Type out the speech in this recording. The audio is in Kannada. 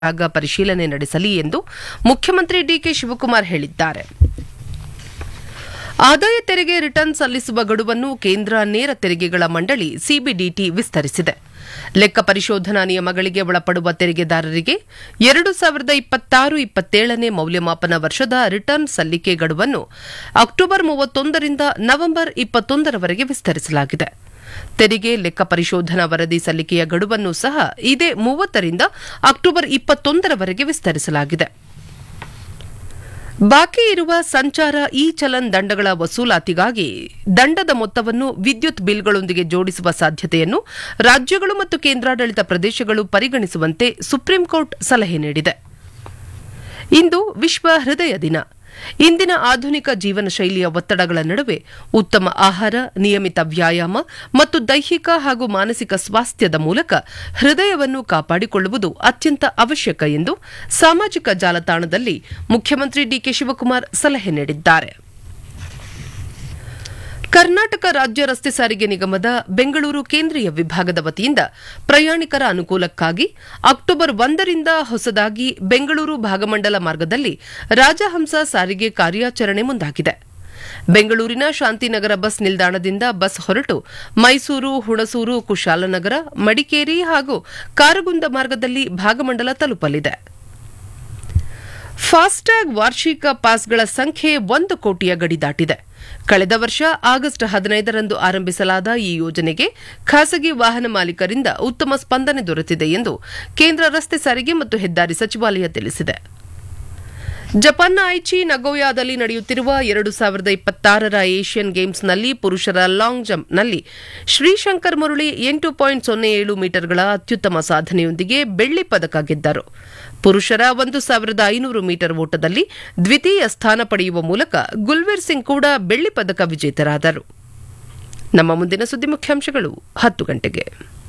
ಆಗ ಪರಿಶೀಲನೆ ನಡೆಸಲಿ ಎಂದು ಮುಖ್ಯಮಂತ್ರಿ ಡಿಕೆ ಶಿವಕುಮಾರ್ ಹೇಳಿದ್ದಾರೆ ಆದಾಯ ತೆರಿಗೆ ರಿಟರ್ನ್ ಸಲ್ಲಿಸುವ ಗಡುವನ್ನು ಕೇಂದ್ರ ನೇರ ತೆರಿಗೆಗಳ ಮಂಡಳಿ ಸಿಬಿಡಿಟಿ ವಿಸ್ತರಿಸಿದೆ ಲೆಕ್ಕ ಪರಿಶೋಧನಾ ನಿಯಮಗಳಿಗೆ ಒಳಪಡುವ ತೆರಿಗೆದಾರರಿಗೆ ಎರಡು ಸಾವಿರದ ಇಪ್ಪತ್ತಾರು ಇಪ್ಪತ್ತೇಳನೇ ಮೌಲ್ಯಮಾಪನ ವರ್ಷದ ರಿಟರ್ನ್ ಸಲ್ಲಿಕೆ ಗಡುವನ್ನು ಅಕ್ಟೋಬರ್ ಮೂವತ್ತೊಂದರಿಂದ ನವೆಂಬರ್ ಇಪ್ಪತ್ತೊಂದರವರೆಗೆ ವಿಸ್ತರಿಸಲಾಗಿದೆ ತೆರಿಗೆ ಲೆಕ್ಕ ಪರಿಶೋಧನಾ ವರದಿ ಸಲ್ಲಿಕೆಯ ಗಡುವನ್ನು ಸಹ ಇದೇ ಮೂವತ್ತರಿಂದ ಅಕ್ಟೋಬರ್ ಇಪ್ಪತ್ತೊಂದರವರೆಗೆ ವಿಸ್ತರಿಸಲಾಗಿದೆ ಬಾಕಿ ಇರುವ ಸಂಚಾರ ಇ ಚಲನ್ ದಂಡಗಳ ವಸೂಲಾತಿಗಾಗಿ ದಂಡದ ಮೊತ್ತವನ್ನು ವಿದ್ಯುತ್ ಬಿಲ್ಗಳೊಂದಿಗೆ ಜೋಡಿಸುವ ಸಾಧ್ಯತೆಯನ್ನು ರಾಜ್ಯಗಳು ಮತ್ತು ಕೇಂದ್ರಾಡಳಿತ ಪ್ರದೇಶಗಳು ಪರಿಗಣಿಸುವಂತೆ ಸುಪ್ರೀಂಕೋರ್ಟ್ ಸಲಹೆ ನೀಡಿದೆ ಇಂದು ವಿಶ್ವ ಹೃದಯ ದಿನ ಇಂದಿನ ಆಧುನಿಕ ಜೀವನ ಶೈಲಿಯ ಒತ್ತಡಗಳ ನಡುವೆ ಉತ್ತಮ ಆಹಾರ ನಿಯಮಿತ ವ್ಯಾಯಾಮ ಮತ್ತು ದೈಹಿಕ ಹಾಗೂ ಮಾನಸಿಕ ಸ್ವಾಸ್ಥ್ಯದ ಮೂಲಕ ಹೃದಯವನ್ನು ಕಾಪಾಡಿಕೊಳ್ಳುವುದು ಅತ್ಯಂತ ಅವಶ್ಯಕ ಎಂದು ಸಾಮಾಜಿಕ ಜಾಲತಾಣದಲ್ಲಿ ಮುಖ್ಯಮಂತ್ರಿ ಡಿಕೆ ಶಿವಕುಮಾರ್ ಸಲಹೆ ನೀಡಿದ್ದಾರೆ ಕರ್ನಾಟಕ ರಾಜ್ಯ ರಸ್ತೆ ಸಾರಿಗೆ ನಿಗಮದ ಬೆಂಗಳೂರು ಕೇಂದ್ರೀಯ ವಿಭಾಗದ ವತಿಯಿಂದ ಪ್ರಯಾಣಿಕರ ಅನುಕೂಲಕ್ಕಾಗಿ ಅಕ್ಟೋಬರ್ ಒಂದರಿಂದ ಹೊಸದಾಗಿ ಬೆಂಗಳೂರು ಭಾಗಮಂಡಲ ಮಾರ್ಗದಲ್ಲಿ ರಾಜಹಂಸ ಸಾರಿಗೆ ಕಾರ್ಯಾಚರಣೆ ಮುಂದಾಗಿದೆ ಬೆಂಗಳೂರಿನ ಶಾಂತಿನಗರ ಬಸ್ ನಿಲ್ದಾಣದಿಂದ ಬಸ್ ಹೊರಟು ಮೈಸೂರು ಹುಣಸೂರು ಕುಶಾಲನಗರ ಮಡಿಕೇರಿ ಹಾಗೂ ಕಾರಗುಂದ ಮಾರ್ಗದಲ್ಲಿ ಭಾಗಮಂಡಲ ತಲುಪಲಿದೆ ಫಾಸ್ಟ್ಯಾಗ್ ವಾರ್ಷಿಕ ಪಾಸ್ಗಳ ಸಂಖ್ಯೆ ಒಂದು ಕೋಟಿಯ ಗಡಿ ದಾಟಿದೆ ಕಳೆದ ವರ್ಷ ಆಗಸ್ಟ್ ಹದಿನೈದರಂದು ಆರಂಭಿಸಲಾದ ಈ ಯೋಜನೆಗೆ ಖಾಸಗಿ ವಾಹನ ಮಾಲೀಕರಿಂದ ಉತ್ತಮ ಸ್ಪಂದನೆ ದೊರೆತಿದೆ ಎಂದು ಕೇಂದ್ರ ರಸ್ತೆ ಸಾರಿಗೆ ಮತ್ತು ಹೆದ್ದಾರಿ ಸಚಿವಾಲಯ ತಿಳಿಸಿದೆ ಜಪಾನ್ನ ಐಚಿ ನಗೋಯಾದಲ್ಲಿ ನಡೆಯುತ್ತಿರುವ ಎರಡು ಸಾವಿರದ ಇಪ್ಪತ್ತಾರರ ಏಷ್ಯನ್ ಗೇಮ್ಸ್ನಲ್ಲಿ ಪುರುಷರ ಲಾಂಗ್ ಜಂಪ್ನಲ್ಲಿ ಶ್ರೀಶಂಕರ್ ಮುರಳಿ ಎಂಟು ಪಾಯಿಂಟ್ ಸೊನ್ನೆ ಏಳು ಮೀಟರ್ಗಳ ಅತ್ಯುತ್ತಮ ಸಾಧನೆಯೊಂದಿಗೆ ಬೆಳ್ಳಿ ಪದಕ ಗೆದ್ದರು ಪುರುಷರ ಒಂದು ಸಾವಿರದ ಐನೂರು ಮೀಟರ್ ಓಟದಲ್ಲಿ ದ್ವಿತೀಯ ಸ್ಥಾನ ಪಡೆಯುವ ಮೂಲಕ ಗುಲ್ವೀರ್ ಸಿಂಗ್ ಕೂಡ ಬೆಳ್ಳಿ ಪದಕ ವಿಜೇತರಾದರು ನಮ್ಮ ಮುಂದಿನ ಸುದ್ದಿ ಮುಖ್ಯಾಂಶಗಳು ಹತ್ತು ಗಂಟೆಗೆ